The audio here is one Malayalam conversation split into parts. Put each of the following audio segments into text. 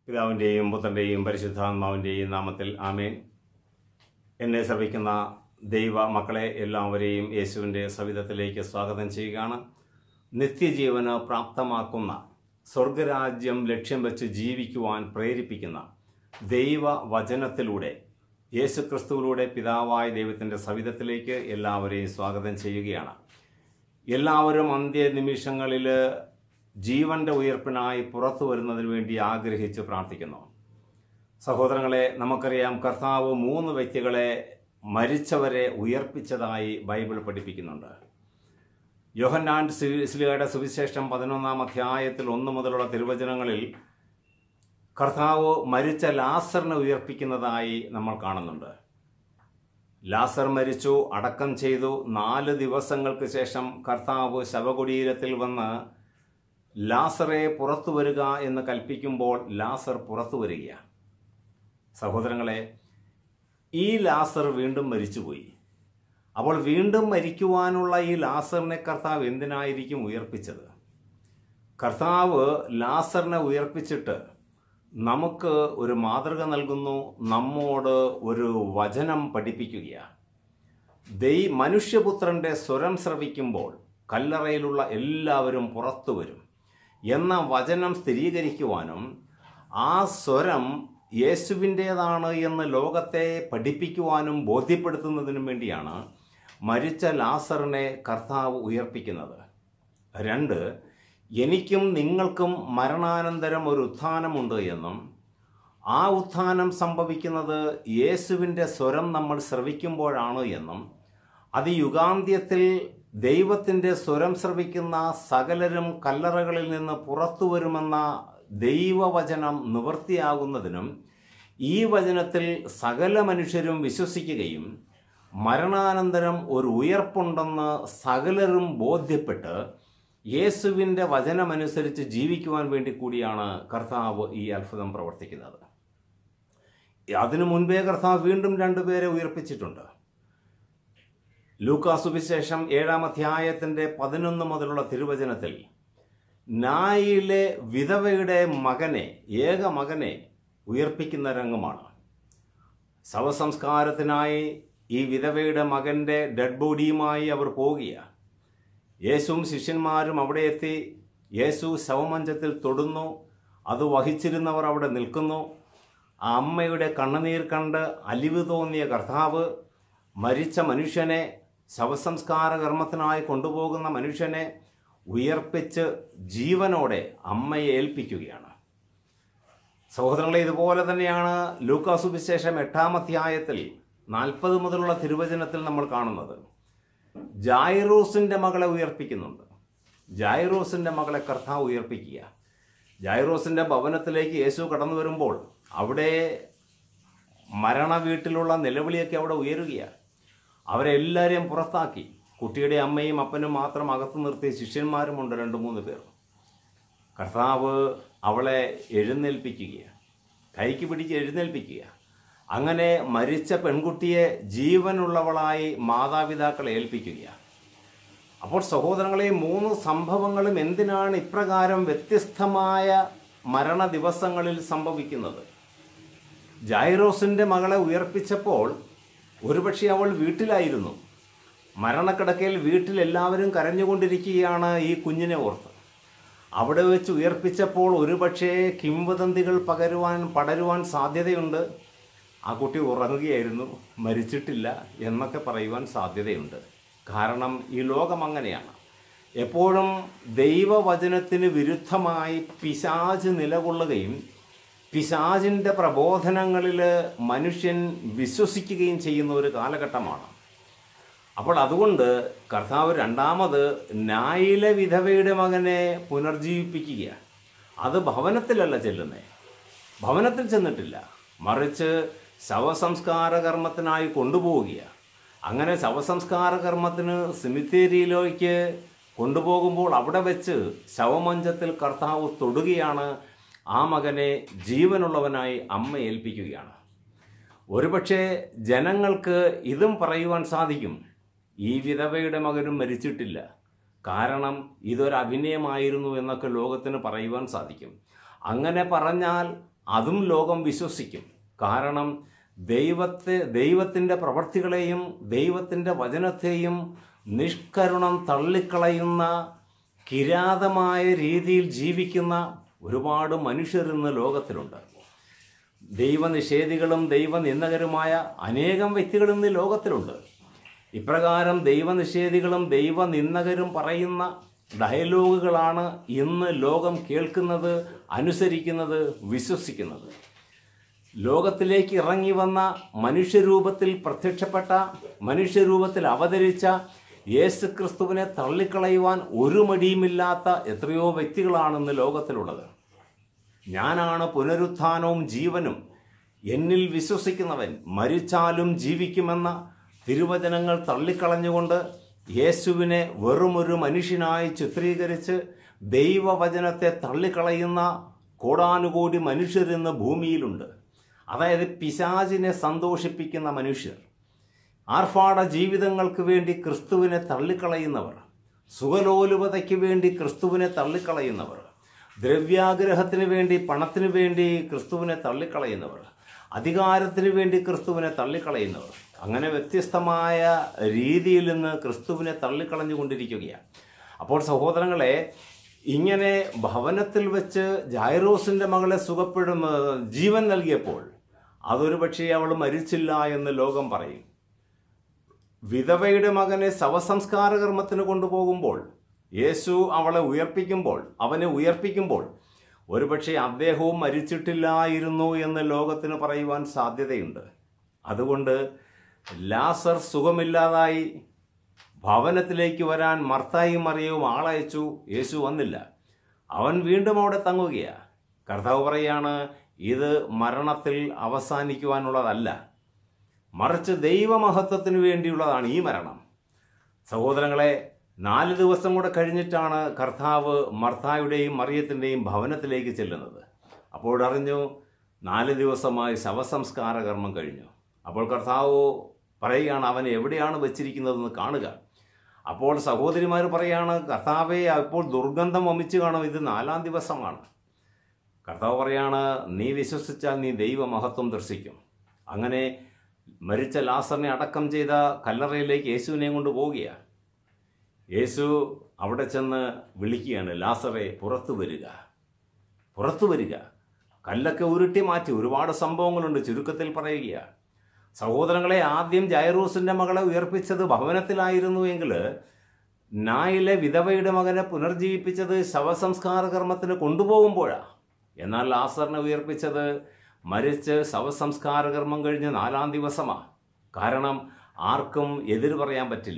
പിതാവിൻ്റെയും പുത്രൻ്റെയും പരിശുദ്ധാത്മാവിൻ്റെയും നാമത്തിൽ ആമേൻ എന്നെ ശ്രവിക്കുന്ന ദൈവ മക്കളെ എല്ലാവരെയും യേശുവിൻ്റെ സവിധത്തിലേക്ക് സ്വാഗതം ചെയ്യുകയാണ് നിത്യജീവന് പ്രാപ്തമാക്കുന്ന സ്വർഗരാജ്യം ലക്ഷ്യം വെച്ച് ജീവിക്കുവാൻ പ്രേരിപ്പിക്കുന്ന ദൈവ വചനത്തിലൂടെ യേശുക്രിസ്തുവിലൂടെ പിതാവായ ദൈവത്തിൻ്റെ സവിധത്തിലേക്ക് എല്ലാവരെയും സ്വാഗതം ചെയ്യുകയാണ് എല്ലാവരും അന്ത്യ നിമിഷങ്ങളിൽ ജീവന്റെ ഉയർപ്പിനായി പുറത്തു വരുന്നതിന് വേണ്ടി ആഗ്രഹിച്ച് പ്രാർത്ഥിക്കുന്നു സഹോദരങ്ങളെ നമുക്കറിയാം കർത്താവ് മൂന്ന് വ്യക്തികളെ മരിച്ചവരെ ഉയർപ്പിച്ചതായി ബൈബിൾ പഠിപ്പിക്കുന്നുണ്ട് യോഹന്നാൻ സിലിയുടെ സുവിശേഷം പതിനൊന്നാം അധ്യായത്തിൽ ഒന്ന് മുതലുള്ള തിരുവചനങ്ങളിൽ കർത്താവ് മരിച്ച ലാസറിനെ ഉയർപ്പിക്കുന്നതായി നമ്മൾ കാണുന്നുണ്ട് ലാസർ മരിച്ചു അടക്കം ചെയ്തു നാല് ദിവസങ്ങൾക്ക് ശേഷം കർത്താവ് ശവകുടീരത്തിൽ വന്ന് ലാസറെ പുറത്തു വരിക എന്ന് കൽപ്പിക്കുമ്പോൾ ലാസർ പുറത്തു വരികയാണ് സഹോദരങ്ങളെ ഈ ലാസർ വീണ്ടും മരിച്ചുപോയി അപ്പോൾ വീണ്ടും മരിക്കുവാനുള്ള ഈ ലാസറിനെ കർത്താവ് എന്തിനായിരിക്കും ഉയർപ്പിച്ചത് കർത്താവ് ലാസറിനെ ഉയർപ്പിച്ചിട്ട് നമുക്ക് ഒരു മാതൃക നൽകുന്നു നമ്മോട് ഒരു വചനം പഠിപ്പിക്കുകയാണ് ദൈ മനുഷ്യപുത്രന്റെ സ്വരം ശ്രവിക്കുമ്പോൾ കല്ലറയിലുള്ള എല്ലാവരും പുറത്തു വരും എന്ന വചനം സ്ഥിരീകരിക്കുവാനും ആ സ്വരം യേശുവിൻ്റേതാണ് എന്ന് ലോകത്തെ പഠിപ്പിക്കുവാനും ബോധ്യപ്പെടുത്തുന്നതിനും വേണ്ടിയാണ് മരിച്ച ലാസറിനെ കർത്താവ് ഉയർപ്പിക്കുന്നത് രണ്ട് എനിക്കും നിങ്ങൾക്കും മരണാനന്തരം ഒരു ഉത്ഥാനമുണ്ട് എന്നും ആ ഉത്ഥാനം സംഭവിക്കുന്നത് യേശുവിൻ്റെ സ്വരം നമ്മൾ ശ്രവിക്കുമ്പോഴാണ് എന്നും അത് യുഗാന്ത്യത്തിൽ ദൈവത്തിൻ്റെ സ്വരം ശ്രവിക്കുന്ന സകലരും കല്ലറകളിൽ നിന്ന് പുറത്തു വരുമെന്ന ദൈവവചനം നിവൃത്തിയാകുന്നതിനും ഈ വചനത്തിൽ സകല മനുഷ്യരും വിശ്വസിക്കുകയും മരണാനന്തരം ഒരു ഉയർപ്പുണ്ടെന്ന് സകലരും ബോധ്യപ്പെട്ട് യേശുവിൻ്റെ വചനമനുസരിച്ച് ജീവിക്കുവാൻ വേണ്ടി കൂടിയാണ് കർത്താവ് ഈ അത്ഭുതം പ്രവർത്തിക്കുന്നത് അതിനു മുൻപേ കർത്താവ് വീണ്ടും രണ്ടുപേരെ ഉയർപ്പിച്ചിട്ടുണ്ട് ലൂക്കാസുവിശേഷം ഏഴാം അധ്യായത്തിൻ്റെ പതിനൊന്ന് മുതലുള്ള തിരുവചനത്തിൽ നായിലെ വിധവയുടെ മകനെ ഏക മകനെ ഉയർപ്പിക്കുന്ന രംഗമാണ് ശവസംസ്കാരത്തിനായി ഈ വിധവയുടെ മകൻ്റെ ഡെഡ് ബോഡിയുമായി അവർ പോവുകയാണ് യേശുവും ശിഷ്യന്മാരും അവിടെ എത്തി യേശു ശവമഞ്ചത്തിൽ തൊടുന്നു അത് വഹിച്ചിരുന്നവർ അവിടെ നിൽക്കുന്നു ആ അമ്മയുടെ കണ്ണുനീർ കണ്ട് അലിവ് തോന്നിയ കർത്താവ് മരിച്ച മനുഷ്യനെ ശവസംസ്കാര കർമ്മത്തിനായി കൊണ്ടുപോകുന്ന മനുഷ്യനെ ഉയർപ്പിച്ച് ജീവനോടെ അമ്മയെ ഏൽപ്പിക്കുകയാണ് സഹോദരങ്ങളെ ഇതുപോലെ തന്നെയാണ് ലൂക്കാസുവിശേഷം എട്ടാം അധ്യായത്തിൽ നാൽപ്പത് മുതലുള്ള തിരുവചനത്തിൽ നമ്മൾ കാണുന്നത് ജായിറോസിന്റെ മകളെ ഉയർപ്പിക്കുന്നുണ്ട് ജായിറോസിന്റെ മകളെ കർത്താവ് ഉയർപ്പിക്കുക ജായിറോസിന്റെ ഭവനത്തിലേക്ക് യേശു കടന്നു വരുമ്പോൾ അവിടെ മരണ വീട്ടിലുള്ള നിലവിളിയൊക്കെ അവിടെ ഉയരുകയാണ് അവരെ എല്ലാവരെയും പുറത്താക്കി കുട്ടിയുടെ അമ്മയും അപ്പനും മാത്രം അകത്തു നിർത്തിയ ശിഷ്യന്മാരുമുണ്ട് രണ്ട് മൂന്ന് പേർ കർത്താവ് അവളെ എഴുന്നേൽപ്പിക്കുകയാണ് കൈക്ക് പിടിച്ച് എഴുന്നേൽപ്പിക്കുക അങ്ങനെ മരിച്ച പെൺകുട്ടിയെ ജീവനുള്ളവളായി മാതാപിതാക്കളെ ഏൽപ്പിക്കുകയാണ് അപ്പോൾ സഹോദരങ്ങളെ മൂന്ന് സംഭവങ്ങളും എന്തിനാണ് ഇപ്രകാരം വ്യത്യസ്തമായ മരണ ദിവസങ്ങളിൽ സംഭവിക്കുന്നത് ജൈറോസിൻ്റെ മകളെ ഉയർപ്പിച്ചപ്പോൾ ഒരുപക്ഷെ അവൾ വീട്ടിലായിരുന്നു മരണക്കിടക്കയിൽ വീട്ടിൽ എല്ലാവരും കരഞ്ഞുകൊണ്ടിരിക്കുകയാണ് ഈ കുഞ്ഞിനെ ഓർത്ത് അവിടെ വെച്ച് ഉയർപ്പിച്ചപ്പോൾ ഒരുപക്ഷെ കിംവദന്തികൾ പകരുവാൻ പടരുവാൻ സാധ്യതയുണ്ട് ആ കുട്ടി ഉറങ്ങുകയായിരുന്നു മരിച്ചിട്ടില്ല എന്നൊക്കെ പറയുവാൻ സാധ്യതയുണ്ട് കാരണം ഈ ലോകം അങ്ങനെയാണ് എപ്പോഴും ദൈവവചനത്തിന് വിരുദ്ധമായി പിശാജ് നിലകൊള്ളുകയും പിശാജിൻ്റെ പ്രബോധനങ്ങളിൽ മനുഷ്യൻ വിശ്വസിക്കുകയും ചെയ്യുന്ന ഒരു കാലഘട്ടമാണ് അപ്പോൾ അതുകൊണ്ട് കർത്താവ് രണ്ടാമത് നായിലെ വിധവയുടെ മകനെ പുനർജീവിപ്പിക്കുക അത് ഭവനത്തിലല്ല ചെല്ലുന്നത് ഭവനത്തിൽ ചെന്നിട്ടില്ല മറിച്ച് ശവസംസ്കാര കർമ്മത്തിനായി കൊണ്ടുപോവുകയാണ് അങ്ങനെ ശവസംസ്കാര കർമ്മത്തിന് സിമിത്തേരിയിലേക്ക് കൊണ്ടുപോകുമ്പോൾ അവിടെ വെച്ച് ശവമഞ്ചത്തിൽ കർത്താവ് തൊടുകയാണ് ആ മകനെ ജീവനുള്ളവനായി അമ്മ ഏൽപ്പിക്കുകയാണ് ഒരുപക്ഷെ ജനങ്ങൾക്ക് ഇതും പറയുവാൻ സാധിക്കും ഈ വിധവയുടെ മകനും മരിച്ചിട്ടില്ല കാരണം ഇതൊരു അഭിനയമായിരുന്നു എന്നൊക്കെ ലോകത്തിന് പറയുവാൻ സാധിക്കും അങ്ങനെ പറഞ്ഞാൽ അതും ലോകം വിശ്വസിക്കും കാരണം ദൈവത്തെ ദൈവത്തിൻ്റെ പ്രവർത്തികളെയും ദൈവത്തിൻ്റെ വചനത്തെയും നിഷ്കരുണം തള്ളിക്കളയുന്ന കിരാതമായ രീതിയിൽ ജീവിക്കുന്ന ഒരുപാട് മനുഷ്യർ ഇന്ന് ലോകത്തിലുണ്ട് ദൈവനിഷേധികളും ദൈവനിന്ദകരുമായ അനേകം വ്യക്തികൾ ഇന്ന് ഈ ലോകത്തിലുണ്ട് ഇപ്രകാരം ദൈവനിഷേധികളും ദൈവനിന്ദകരും പറയുന്ന ഡയലോഗുകളാണ് ഇന്ന് ലോകം കേൾക്കുന്നത് അനുസരിക്കുന്നത് വിശ്വസിക്കുന്നത് ലോകത്തിലേക്ക് ഇറങ്ങി വന്ന മനുഷ്യരൂപത്തിൽ പ്രത്യക്ഷപ്പെട്ട മനുഷ്യരൂപത്തിൽ അവതരിച്ച യേശു ക്രിസ്തുവിനെ തള്ളിക്കളയുവാൻ ഒരു മടിയുമില്ലാത്ത എത്രയോ വ്യക്തികളാണ് ഇന്ന് ലോകത്തിലുള്ളത് ഞാനാണ് പുനരുത്ഥാനവും ജീവനും എന്നിൽ വിശ്വസിക്കുന്നവൻ മരിച്ചാലും ജീവിക്കുമെന്ന തിരുവചനങ്ങൾ തള്ളിക്കളഞ്ഞുകൊണ്ട് യേശുവിനെ വെറുമൊരു മനുഷ്യനായി ചിത്രീകരിച്ച് ദൈവവചനത്തെ തള്ളിക്കളയുന്ന കോടാനുകോടി മനുഷ്യരിന്ന് ഭൂമിയിലുണ്ട് അതായത് പിശാചിനെ സന്തോഷിപ്പിക്കുന്ന മനുഷ്യർ ആർഭാട ജീവിതങ്ങൾക്ക് വേണ്ടി ക്രിസ്തുവിനെ തള്ളിക്കളയുന്നവർ സുഖലോലുപതയ്ക്ക് വേണ്ടി ക്രിസ്തുവിനെ തള്ളിക്കളയുന്നവർ ദ്രവ്യാഗ്രഹത്തിന് വേണ്ടി പണത്തിന് വേണ്ടി ക്രിസ്തുവിനെ തള്ളിക്കളയുന്നവർ അധികാരത്തിന് വേണ്ടി ക്രിസ്തുവിനെ തള്ളിക്കളയുന്നവർ അങ്ങനെ വ്യത്യസ്തമായ രീതിയിൽ നിന്ന് ക്രിസ്തുവിനെ തള്ളിക്കളഞ്ഞുകൊണ്ടിരിക്കുകയാണ് അപ്പോൾ സഹോദരങ്ങളെ ഇങ്ങനെ ഭവനത്തിൽ വെച്ച് ജൈറോസിന്റെ മകളെ സുഖപ്പെടും ഏഹ്, ജീവൻ നൽകിയപ്പോൾ അതൊരു പക്ഷേ അവൾ മരിച്ചില്ല എന്ന് ലോകം പറയും വിധവയുടെ മകനെ ശവസംസ്കാര കർമ്മത്തിന് കൊണ്ടുപോകുമ്പോൾ യേശു അവളെ ഉയർപ്പിക്കുമ്പോൾ അവനെ ഉയർപ്പിക്കുമ്പോൾ ഒരുപക്ഷെ അദ്ദേഹവും മരിച്ചിട്ടില്ലായിരുന്നു എന്ന് ലോകത്തിന് പറയുവാൻ സാധ്യതയുണ്ട് അതുകൊണ്ട് ലാസർ സുഖമില്ലാതായി ഭവനത്തിലേക്ക് വരാൻ മർത്തായും മറിയവും ആളയച്ചു യേശു വന്നില്ല അവൻ വീണ്ടും അവിടെ തങ്ങുകയാ കർത്താവ് പറയാണ് ഇത് മരണത്തിൽ അവസാനിക്കുവാനുള്ളതല്ല മറിച്ച് ദൈവമഹത്വത്തിന് വേണ്ടിയുള്ളതാണ് ഈ മരണം സഹോദരങ്ങളെ നാല് ദിവസം കൂടെ കഴിഞ്ഞിട്ടാണ് കർത്താവ് മർത്തായുടെയും മറിയത്തിൻ്റെയും ഭവനത്തിലേക്ക് ചെല്ലുന്നത് അപ്പോൾ അറിഞ്ഞു നാല് ദിവസമായി ശവസംസ്കാര കർമ്മം കഴിഞ്ഞു അപ്പോൾ കർത്താവ് പറയുകയാണ് അവൻ എവിടെയാണ് വെച്ചിരിക്കുന്നതെന്ന് കാണുക അപ്പോൾ സഹോദരിമാർ പറയാണ് കർത്താവെ അപ്പോൾ ദുർഗന്ധം വമിച്ചു കാണും ഇത് നാലാം ദിവസമാണ് കർത്താവ് പറയാണ് നീ വിശ്വസിച്ചാൽ നീ ദൈവമഹത്വം ദർശിക്കും അങ്ങനെ മരിച്ച ലാസറിനെ അടക്കം ചെയ്ത കല്ലറയിലേക്ക് യേശുവിനെയും കൊണ്ട് പോവുകയാണ് യേശു അവിടെ ചെന്ന് വിളിക്കുകയാണ് ലാസറെ പുറത്തു വരിക പുറത്തു വരിക കല്ലൊക്കെ ഉരുട്ടി മാറ്റി ഒരുപാട് സംഭവങ്ങളുണ്ട് ചുരുക്കത്തിൽ പറയുകയാണ് സഹോദരങ്ങളെ ആദ്യം ജൈറൂസിന്റെ മകളെ ഉയർപ്പിച്ചത് ഭവനത്തിലായിരുന്നു എങ്കിൽ നായിലെ വിധവയുടെ മകനെ പുനർജീവിപ്പിച്ചത് ശവസംസ്കാര കർമ്മത്തിന് കൊണ്ടുപോകുമ്പോഴാണ് എന്നാൽ ലാസറിനെ ഉയർപ്പിച്ചത് മരിച്ച് ശവസംസ്കാര കർമ്മം കഴിഞ്ഞ് നാലാം ദിവസമാണ് കാരണം ആർക്കും എതിര് പറയാൻ പറ്റില്ല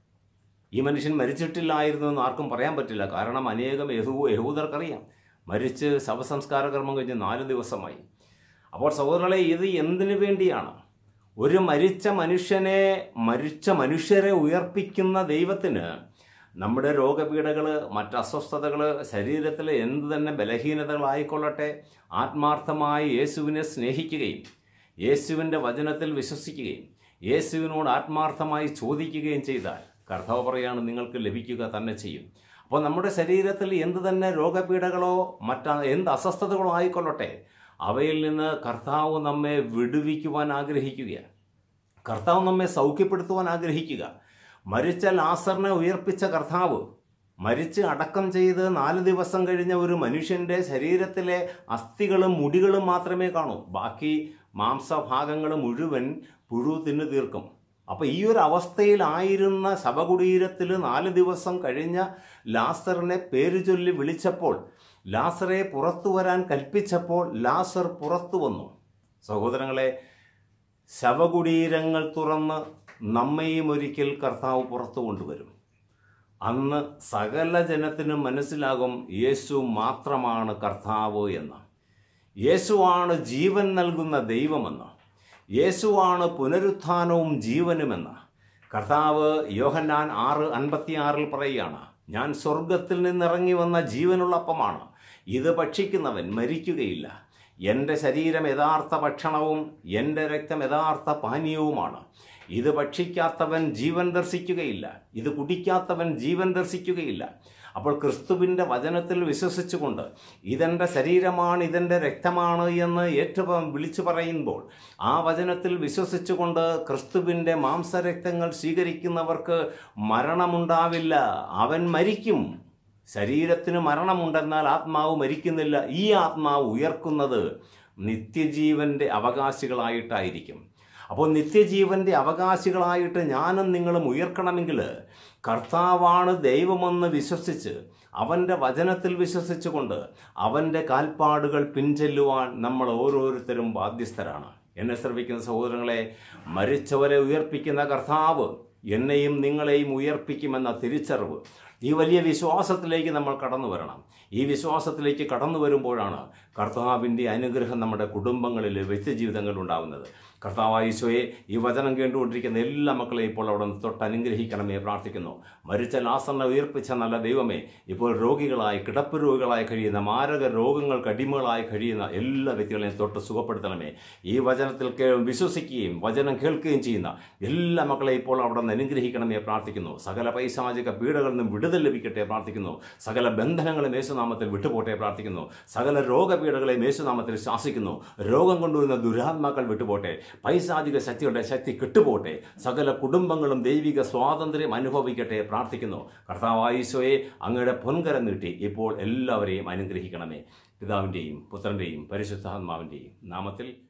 ഈ മനുഷ്യൻ മരിച്ചിട്ടില്ലായിരുന്നു എന്ന് ആർക്കും പറയാൻ പറ്റില്ല കാരണം അനേകം യഹൂ യഹൂദർക്കറിയാം മരിച്ച് ശവസംസ്കാര കർമ്മം കഴിഞ്ഞ് നാല് ദിവസമായി അപ്പോൾ സഹോദരങ്ങളെ ഇത് എന്തിനു വേണ്ടിയാണ് ഒരു മരിച്ച മനുഷ്യനെ മരിച്ച മനുഷ്യരെ ഉയർപ്പിക്കുന്ന ദൈവത്തിന് നമ്മുടെ രോഗപീഠകൾ മറ്റ് അസ്വസ്ഥതകൾ ശരീരത്തിലെ എന്ത് തന്നെ ബലഹീനതകളായിക്കൊള്ളട്ടെ ആത്മാർത്ഥമായി യേശുവിനെ സ്നേഹിക്കുകയും യേശുവിൻ്റെ വചനത്തിൽ വിശ്വസിക്കുകയും യേശുവിനോട് ആത്മാർത്ഥമായി ചോദിക്കുകയും ചെയ്താൽ കർത്താവ് പറയാണ് നിങ്ങൾക്ക് ലഭിക്കുക തന്നെ ചെയ്യും അപ്പോൾ നമ്മുടെ ശരീരത്തിൽ എന്ത് തന്നെ രോഗപീഠകളോ മറ്റ എന്ത് അസ്വസ്ഥതകളോ ആയിക്കൊള്ളട്ടെ അവയിൽ നിന്ന് കർത്താവ് നമ്മെ വിടുവിക്കുവാൻ ആഗ്രഹിക്കുകയാണ് കർത്താവ് നമ്മെ സൗഖ്യപ്പെടുത്തുവാൻ ആഗ്രഹിക്കുക മരിച്ച ലാസറിനെ ഉയർപ്പിച്ച കർത്താവ് മരിച്ച് അടക്കം ചെയ്ത് നാല് ദിവസം കഴിഞ്ഞ ഒരു മനുഷ്യന്റെ ശരീരത്തിലെ അസ്ഥികളും മുടികളും മാത്രമേ കാണൂ ബാക്കി മാംസഭാഗങ്ങൾ മുഴുവൻ പുഴു തിന്നു തീർക്കും അപ്പൊ ഈ ഒരു അവസ്ഥയിലായിരുന്ന ശവകുടീരത്തിൽ നാല് ദിവസം കഴിഞ്ഞ ലാസറിനെ പേര് ചൊല്ലി വിളിച്ചപ്പോൾ ലാസറെ പുറത്തു വരാൻ കൽപ്പിച്ചപ്പോൾ ലാസർ പുറത്തു വന്നു സഹോദരങ്ങളെ ശവകുടീരങ്ങൾ തുറന്ന് നമ്മയും ഒരിക്കൽ കർത്താവ് പുറത്തു കൊണ്ടുവരും അന്ന് സകല ജനത്തിനും മനസ്സിലാകും യേശു മാത്രമാണ് കർത്താവ് എന്ന് യേശുവാണ് ജീവൻ നൽകുന്ന ദൈവമെന്ന് യേശുവാണ് പുനരുത്ഥാനവും ജീവനുമെന്ന് കർത്താവ് യോഹന്നാൻ ആറ് അൻപത്തിയാറിൽ പറയുകയാണ് ഞാൻ സ്വർഗത്തിൽ നിന്നിറങ്ങി വന്ന ജീവനുള്ളപ്പമാണ് ഇത് ഭക്ഷിക്കുന്നവൻ മരിക്കുകയില്ല എൻ്റെ ശരീരം യഥാർത്ഥ ഭക്ഷണവും എൻ്റെ രക്തം യഥാർത്ഥ പാനീയവുമാണ് ഇത് ഭക്ഷിക്കാത്തവൻ ജീവൻ ദർശിക്കുകയില്ല ഇത് കുടിക്കാത്തവൻ ജീവൻ ദർശിക്കുകയില്ല അപ്പോൾ ക്രിസ്തുവിൻ്റെ വചനത്തിൽ വിശ്വസിച്ചുകൊണ്ട് ഇതെൻ്റെ ശരീരമാണ് ഇതെൻ്റെ രക്തമാണ് എന്ന് ഏറ്റവും വിളിച്ചു പറയുമ്പോൾ ആ വചനത്തിൽ വിശ്വസിച്ചുകൊണ്ട് ക്രിസ്തുവിൻ്റെ മാംസരക്തങ്ങൾ സ്വീകരിക്കുന്നവർക്ക് മരണമുണ്ടാവില്ല അവൻ മരിക്കും ശരീരത്തിന് മരണമുണ്ടെന്നാൽ ആത്മാവ് മരിക്കുന്നില്ല ഈ ആത്മാവ് ഉയർക്കുന്നത് നിത്യജീവന്റെ അവകാശികളായിട്ടായിരിക്കും അപ്പോൾ നിത്യജീവന്റെ അവകാശികളായിട്ട് ഞാനും നിങ്ങളും ഉയർക്കണമെങ്കിൽ കർത്താവാണ് ദൈവമെന്ന് വിശ്വസിച്ച് അവൻ്റെ വചനത്തിൽ വിശ്വസിച്ചുകൊണ്ട് അവൻ്റെ കാൽപ്പാടുകൾ പിൻചെല്ലുവാൻ നമ്മൾ ഓരോരുത്തരും ബാധ്യസ്ഥരാണ് എന്നെ ശ്രമിക്കുന്ന സഹോദരങ്ങളെ മരിച്ചവരെ ഉയർപ്പിക്കുന്ന കർത്താവ് എന്നെയും നിങ്ങളെയും ഉയർപ്പിക്കുമെന്ന തിരിച്ചറിവ് ഈ വലിയ വിശ്വാസത്തിലേക്ക് നമ്മൾ കടന്നു വരണം ഈ വിശ്വാസത്തിലേക്ക് കടന്നു വരുമ്പോഴാണ് കർത്താവിൻ്റെ അനുഗ്രഹം നമ്മുടെ കുടുംബങ്ങളിൽ വ്യക്തിജീവിതങ്ങളിൽ ഉണ്ടാകുന്നത് കർത്താവായ ഈശോയെ ഈ വചനം കേട്ടുകൊണ്ടിരിക്കുന്ന എല്ലാ മക്കളെയും ഇപ്പോൾ അവിടെ നിന്ന് തൊട്ട് അനുഗ്രഹിക്കണമേ പ്രാർത്ഥിക്കുന്നു മരിച്ച ലാസറിനെ ഉയർപ്പിച്ച നല്ല ദൈവമേ ഇപ്പോൾ രോഗികളായി കിടപ്പ് രോഗികളായി കഴിയുന്ന മാരക രോഗങ്ങൾക്ക് അടിമകളായി കഴിയുന്ന എല്ലാ വ്യക്തികളെയും തൊട്ട് സുഖപ്പെടുത്തണമേ ഈ വചനത്തിൽ കേ- വിശ്വസിക്കുകയും വചനം കേൾക്കുകയും ചെയ്യുന്ന എല്ലാ മക്കളെയും ഇപ്പോൾ അവിടെ നിന്ന് അനുഗ്രഹിക്കണമേ പ്രാർത്ഥിക്കുന്നു സകല പൈശാചിക പീഡകളിൽ നിന്നും വിടുതൽ ലഭിക്കട്ടെ പ്രാർത്ഥിക്കുന്നു സകല ബന്ധനങ്ങളും യേശുനാമത്തിൽ വിട്ടുപോട്ടെ പ്രാർത്ഥിക്കുന്നു സകല രോഗപീഠകളെയും യേശുനാമത്തിൽ ശാസിക്കുന്നു രോഗം കൊണ്ടുവരുന്ന ദുരാത്മാക്കൾ വിട്ടുപോട്ടെ പൈശാചിക ശക്തിയുടെ ശക്തി കിട്ടുപോട്ടെ സകല കുടുംബങ്ങളും ദൈവിക സ്വാതന്ത്ര്യം അനുഭവിക്കട്ടെ പ്രാർത്ഥിക്കുന്നു കർത്താവായ ഈശോയെ അങ്ങയുടെ പൊൻകരം നീട്ടി ഇപ്പോൾ എല്ലാവരെയും അനുഗ്രഹിക്കണമേ പിതാവിൻ്റെയും പുത്രൻ്റെയും പരിശുദ്ധാത്മാവിൻ്റെയും നാമത്തിൽ